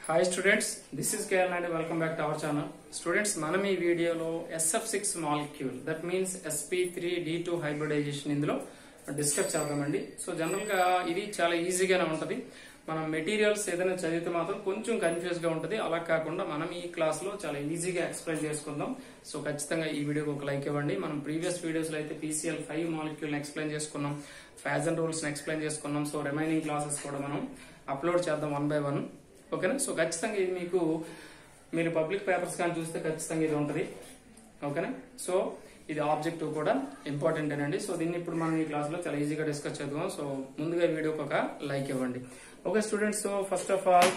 Hi students this is KL and welcome back to our channel students మనం ఈ వీడియోలో SF six molecule that means SP three D two hybridization ఇందులో discuss చేద్దామండి so general గా ఇది చాలా ఈజీగానే ఉంటది మనం మెటీరియల్స్ ఏదైనా చదివితే మాత్రం కొంచెం కన్ఫ్యూజ్ గా ఉంటది అలా కాకుండా మనం ఈ క్లాస్ లో చాలా ఈజీగా ఎక్స్ప్లెయిన్ చేసుకుందాం సో ఖచ్చితంగా ఈ వీడియోకి ఒక లైక్ ఇవ్వండి మనం ప్రీవియస్ వీడియోస్ లో అయితే పీసీఎల్ ఫైవ్ మాలిక్యూల్ ఎక్స్ప్లెయిన్ చేసుకున్నాం ఫ్యాజన్ రూల్స్ ఎక్స్ప్లెయిన్ చేసుకున్నాం సో రిమైనింగ్ క్లాసెస్ కూడా మనం అప్లోడ్ చేద్దాం వన్ బై వన్ ఓకేనా సో ఖచ్చితంగా ఇది మీకు మీరు పబ్లిక్ పేపర్స్ కానీ చూస్తే ఖచ్చితంగా ఇది ఉంటుంది ఓకేనా సో ఇది ఆబ్జెక్టివ్ కూడా ఇంపార్టెంట్ అండి సో దీన్ని ఇప్పుడు మనం ఈ క్లాస్ లో చాలా ఈజీగా డిస్కస్ చేద్దాం సో ముందుగా ఈ వీడియోకి ఒక లైక్ ఇవ్వండి okay students so first of all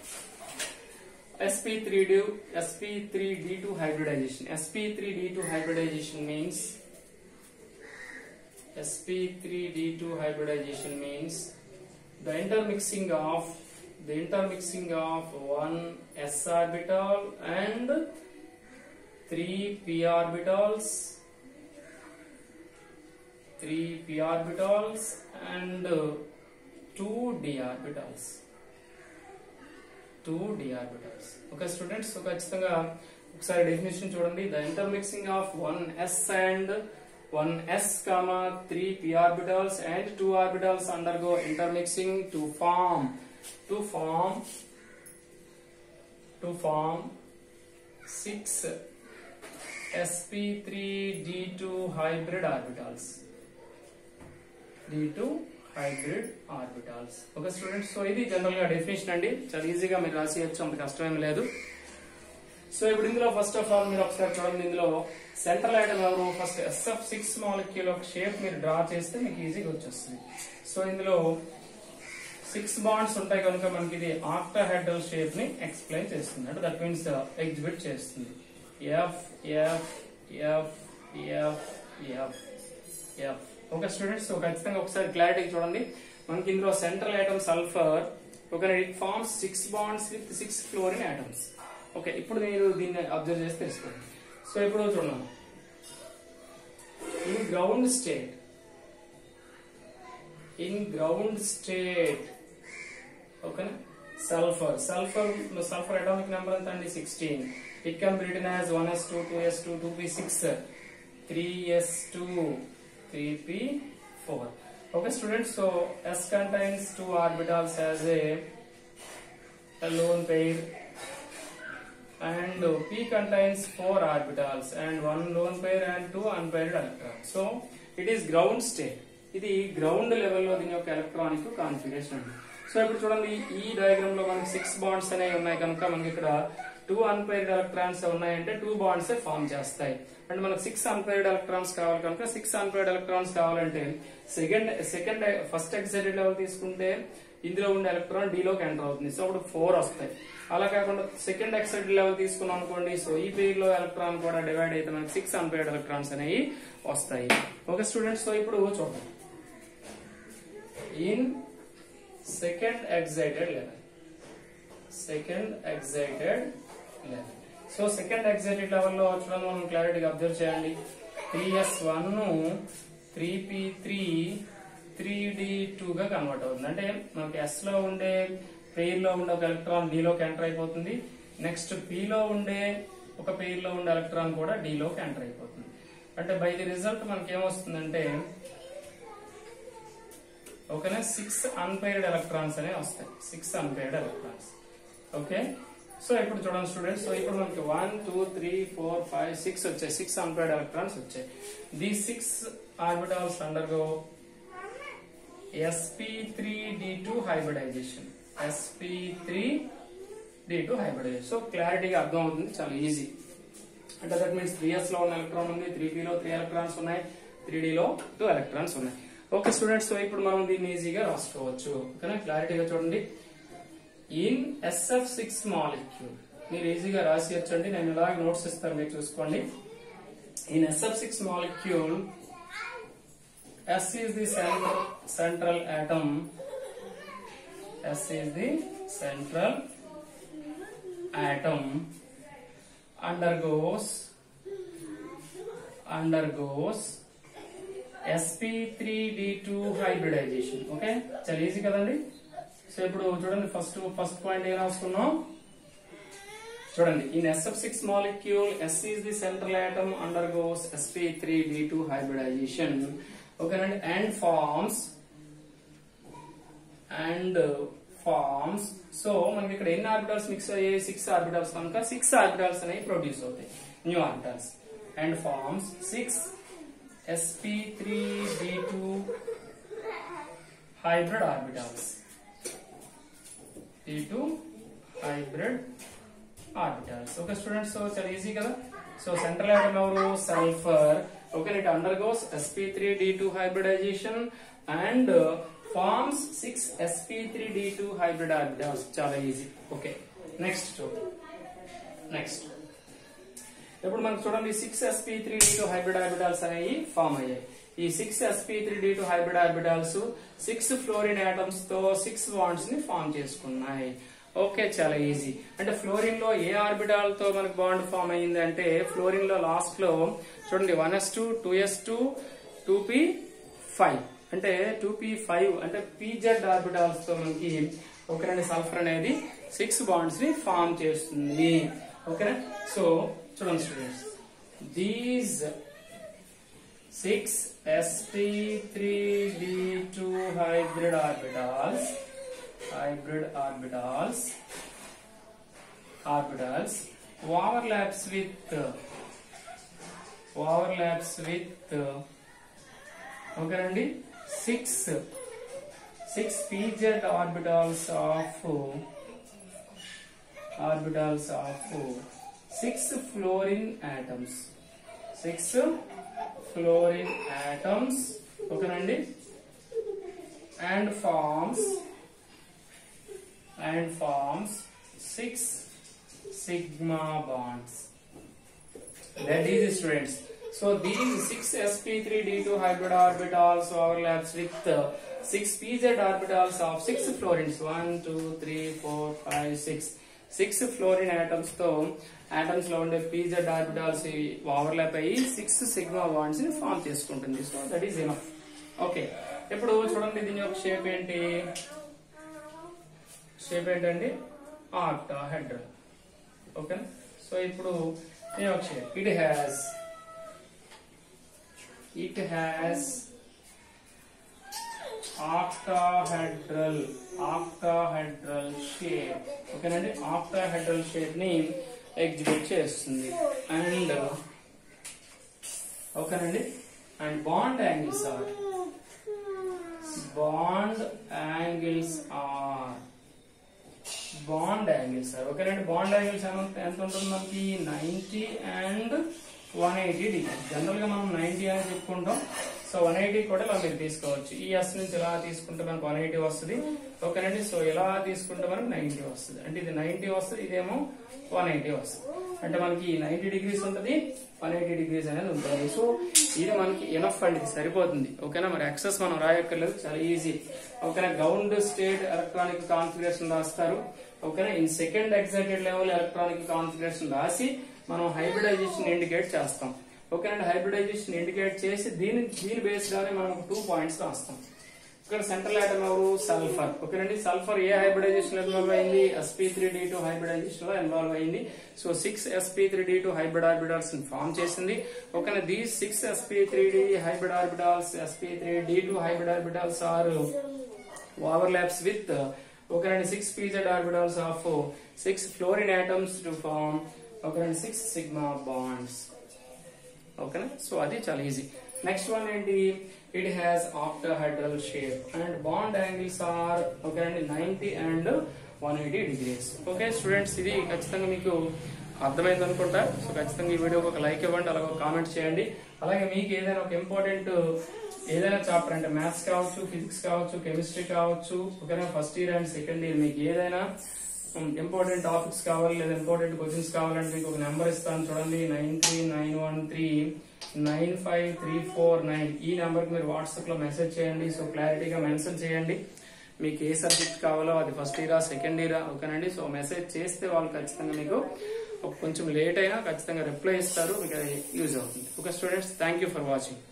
sp3d sp3d2 hybridization sp3d2 hybridization means sp3d2 hybridization means the intermixing of the intermixing of one s orbital and three p orbitals three p orbitals and uh, two d orbitals two D orbitals okay students so ఖచ్చితంగా ఒకసారి definition చూడండి the intermixing of one yes and one yes comma three P orbitals and two orbitals under go intermixing to form to form to form six sp3d2 hybrid orbitals d2 hybrid orbitals okay students so ఇది general గా definition అండి చాలా ఈజీగా మీరు రాసేయచ్చు అంత కష్టమేం లేదు so ఇప్పుడు ఇందులో ఫస్ట్ ఆఫ్ ఆల్ మీరు ఒకసారి చూడండి ఇందులో సెంట్రల్ ఐటమ్ ఎవరు ఫస్ట్ ఎస్ఎఫ్ సిక్స్ మాలిక్యూల్ ఒక షేప్ మీరు డ్రా చేస్తే మీకు ఈజీగా వచ్చేస్తుంది సో ఇందులో సిక్స్ బాండ్స్ ఉంటాయి కనుక మనకి ఇది ఆక్టాహెడ్రల్ షేప్ ని ఎక్స్ప్లెయిన్ చేస్తుంది అంటే దట్ మీన్స్ ఎగ్జిబిట్ చేస్తుంది F F F F F F okay students so ఖచ్చితంగా ఒకసారి క్లారిటీ చూడండి మనకి ఇందులో central atom sulphur okay it forms six bonds with six fluorine atoms okay ఇప్పుడు మీరు దీన్ని అబ్జర్వ్ చేసి తెలుసుకోండి సో ఇప్పుడు చూడండి in ground state in ground state ఓకేనా sulphur sulphur sulphur atomic number ఎంత అండి sixteen it can be written as one S two two S two two P six three S two three P four okay students so S contains two orbitals as a lone pair and p contains four orbitals and one lone pair and two unpaired electrons so it is ground state ఇది ground లెవెల్లో దీని యొక్క electronic configuration అండి so ఇప్పుడు చూడండి ఈ diagram లో మనకి సిక్స్ బాండ్స్ అనేవి ఉన్నాయి కనుక మనకి ఇక్కడ టూ అన్పైర్డ్ ఎలక్ట్రాన్స్ ఉన్నాయంటే టూ బాండ్స్ ఫామ్ చేస్తాయి అంటే మనకు సిక్స్ అన్పైర్డ్ ఎలక్ట్రాన్స్ కావాలి కనుక సిక్స్ అన్పైర్డ్ ఎలక్ట్రాన్స్ కావాలంటే second second first excited level తీసుకుంటే ఇందులో ఉండే ఎలక్ట్రాన్ డీలోకి ఎంటర్ అవుతుంది సో అప్పుడు ఫోర్ వస్తాయి అలా కాకుండా సెకండ్ ఎక్సైటెడ్ లెవెల్ తీసుకున్నాం అనుకోండి సో ఈ పేర్ లో ఎలక్ట్రాన్ కూడా డివైడ్ అయితే మనకి సిక్స్ అన్పైర్డ్ ఎలక్ట్రాన్స్ అనేవి వస్తాయి ఓకే స్టూడెంట్స్ సో ఇప్పుడు చూద్దాం in second excited level second excited level so second excited level లో చూడండి మనం క్లారిటీగా అబ్జర్వ్ చేయండి three S one three P three three D two గా కన్వర్ట్ అవుతుంది అంటే మనకి ఎస్ లో ఉండే పెయిర్ లో ఉండే ఒక ఎలక్ట్రాన్ D లోకి ఎంటర్ అయిపోతుంది నెక్స్ట్ పి లో ఉండే ఒక పెయిర్ లో ఉండే ఎలక్ట్రాన్ కూడా D లోకి ఎంటర్ అయిపోతుంది అంటే బై ది రిజల్ట్ మనకి ఏమొస్తుందంటే ఓకేనా సిక్స్ అన్పైర్డ్ ఎలక్ట్రాన్స్ అనేవి వస్తాయి six unpaired electrons okay so ఇప్పుడు చూడండి స్టూడెంట్స్ సో ఇప్పుడు మనకి one two three four five six వచ్చాయి సిక్స్ అన్పైర్డ్ ఎలక్ట్రాన్స్ వచ్చాయి the six orbitals undergo sp3d2 hybridization sp3d2 hybridization so క్లారిటీగా అర్థం అవుతుంది చాలా ఈజీ అంటే దట్ మీన్స్ త్రీ ఎస్ లో ఉన్న ఎలక్ట్రాన్ ఉంది త్రీ లో త్రీ ఎలక్ట్రాన్స్ ఉన్నాయి త్రీ లో టూ ఎలక్ట్రాన్స్ ఉన్నాయి ఓకే స్టూడెంట్స్ సో ఇప్పుడు మనం దీన్ని ఈజీగా రాసుకోవచ్చు ఓకేనా క్లారిటీగా చూడండి ఇన్ ఎస్ఎఫ్ సిక్స్ మాలిక్యూల్ మీరు ఈజీగా రాసియచ్చండి నేను ఇలాగ నోట్స్ ఇస్తాను మీరు చూసుకోండి in SF six molecule S is the central central atom. S is the central atom undergoes undergoes sp3d2 hybridization okay చాలా ఈజీ కదండి సో ఇప్పుడు చూడండి ఫస్ట్ ఫస్ట్ పాయింట్ ఏం రాసుకున్నాం చూడండి ఇన్ SF6 molecule S is the central atom undergoes sp3d2 hybridization ఓకేనండి and forms and forms so మనకి ఇక్కడ ఎన్ని ఆర్బిటల్స్ మిక్స్ అయ్యాయి సిక్స్ ఆర్బిటల్స్ కనుక సిక్స్ ఆర్బిటల్స్ అనేవి ప్రొడ్యూస్ అవుతాయి new orbitals and forms six SP three D two hybrid orbitals D two hybrid orbitals okay students so చాలా easy కదా so central atom ఎవరు sulphur okay it undergoes SP three D two hybridization and forms six SP three D two hybrid orbitals చాలా easy okay next చూడండి next ఇప్పుడు మనకు చూడండి six SP three D two hybrid orbitals అనేవి form అయ్యాయి ఈ six SP three D two hybrid orbitals six fluorine atoms తో six bonds ని ఫామ్ చేసుకున్నాయి ఓకే చాలా ఈజీ అంటే ఫ్లోరిన్ లో ఏ ఆర్బిటాల్ తో మనకు బాండ్ ఫామ్ అయ్యింది అంటే ఫ్లోరిన్ లో లాస్ట్ లో చూడండి one S two two S two two P five అంటే టూ పి ఫైవ్ అంటే పీజెడ్ ఆర్బిటాల్స్ తో మనకి ఓకేనండి సల్ఫర్ అనేది సిక్స్ బాండ్స్ ని ఫామ్ చేస్తుంది ఓకేనా సో చూడండి students these six SP three D two hybrid orbitals hybrid orbitals orbitals overlaps with overlaps with ఓకేనండి six six PZ orbitals of orbitals of six fluorine atoms six fluorine atoms ఓకేనండి and forms and forms six sigma bonds. That is students. So these six sp3d2 hybrid orbitals overlaps with uh, six pz orbitals of six fluorines. One, two, three, four, five, six. Six fluorine atoms తో atoms లో ఉండే PZ orbitals overlap అయ్యి six sigma bonds ని form చేసుకుంటుంది so that is enough okay ఇప్పుడు చూడండి దీని యొక్క షేప్ ఏంటి షేప్ ఏంటండి ఆక్టా హెడ్రల్ ఓకే సో ఇప్పుడు ఈ ఒక shape it has it has octahedral octahedral shape ఓకేనండి ఆక్టాహెడ్రల్ షేప్ ని ఎగ్జిబిట్ చేస్తుంది అండ్ ఓకేనండి and bond angles are bond angles are bond angles sir ఓకేనండి బాండ్ యాంగిల్స్ ఎంత ఉంటుంది మనకి ninety and one eighty degree general గా మనం నైన్టీ అని చెప్పుకుంటాం సో వన్ ఎయిటీ కూడా ఇలా మీరు తీసుకోవచ్చు ఈ ఎస్ నుంచి ఇలా తీసుకుంటే మనకు వన్ ఎయిటీ వస్తుంది ఓకేనండి సో ఇలా తీసుకుంటే మనకు నైన్టీ వస్తుంది అంటే ఇది నైన్టీ వస్తుంది ఇదేమో వన్ ఎయిటీ వస్తుంది అంటే మనకి నైన్టీ డిగ్రీస్ ఉంటుంది వన్ ఎయిటీ డిగ్రీస్ అనేది ఉంటుంది సో ఇది మనకి ఎనఫ్ అండి ఇది సరిపోతుంది ఓకేనా మరి ఎక్సెస్ మనం రాయక్కర్లేదు చాలా ఈజీ ఓకేనా గ్రౌండ్ స్టేట్ ఎలక్ట్రానిక్ కాన్ఫిగరేషన్ రాస్తారు ఓకేనా in second excited level electronic configuration రాసి మనం హైబ్రిడైజేషన్ ఇండికేట్ చేస్తాం ఓకేనండి హైబ్రిడైజేషన్ ఇండికేట్ చేసి దీని దీని బేస్ గానే మనం టూ పాయింట్స్ రాస్తాం ఇక్కడ సెంట్రల్ ఐటమ్ ఎవరు సల్ఫర్ ఓకేనండి సల్ఫర్ ఏ హైబ్రిడైజేషన్ లో ఇన్వాల్వ్ అయింది SP three D two hybridization లో ఇన్వాల్వ్ అయింది so six SP three D two hybrid orbitals form చేసింది ఓకేనా these six SP three D hybrid orbitals SP three D two hybrid orbitals are overlaps with uh, okay and six pz orbitals of uh, six fluorine atoms to form okay and six sigma bonds ఓకేనా so అది చాలా easy next one ఏంటి it has octahedral shape and bond angles are okay అండి ninety and one eighty degrees okay students ఇది ఖచ్చితంగా మీకు అర్థమైంది అనుకుంటా సో ఖచ్చితంగా ఈ వీడియోకి ఒక లైక్ ఇవ్వండి అలాగే కామెంట్ చేయండి అలాగే మీకు ఏదైనా ఒక ఇంపార్టెంట్ ఏదైనా చాప్టర్ అంటే మ్యాథ్స్ కావచ్చు ఫిజిక్స్ కావచ్చు కెమిస్ట్రీ కావచ్చు ఓకేనా first year and second year మీకు ఏదైనా ఇంపార్టెంట్ టాపిక్స్ కావాలి లేదా ఇంపార్టెంట్ క్వశ్చన్స్ కావాలంటే మీకు ఒక నెంబర్ ఇస్తాను చూడండి nine three nine one three nine five three four nine ఈ నెంబర్ కి మీరు వాట్సాప్ లో మెసేజ్ చేయండి సో క్లారిటీగా మెన్షన్ చేయండి మీకు ఏ సబ్జెక్ట్ కావాలో అది ఫస్ట్ ఇయరా సెకండ్ ఇయరా ఓకేనండి సో మెసేజ్ చేస్తే వాళ్ళు ఖచ్చితంగా మీకు ఒక కొంచెం లేట్ అయినా ఖచ్చితంగా రిప్లై ఇస్తారు మీకు అది యూజ్ అవుతుంది okay students thank you for watching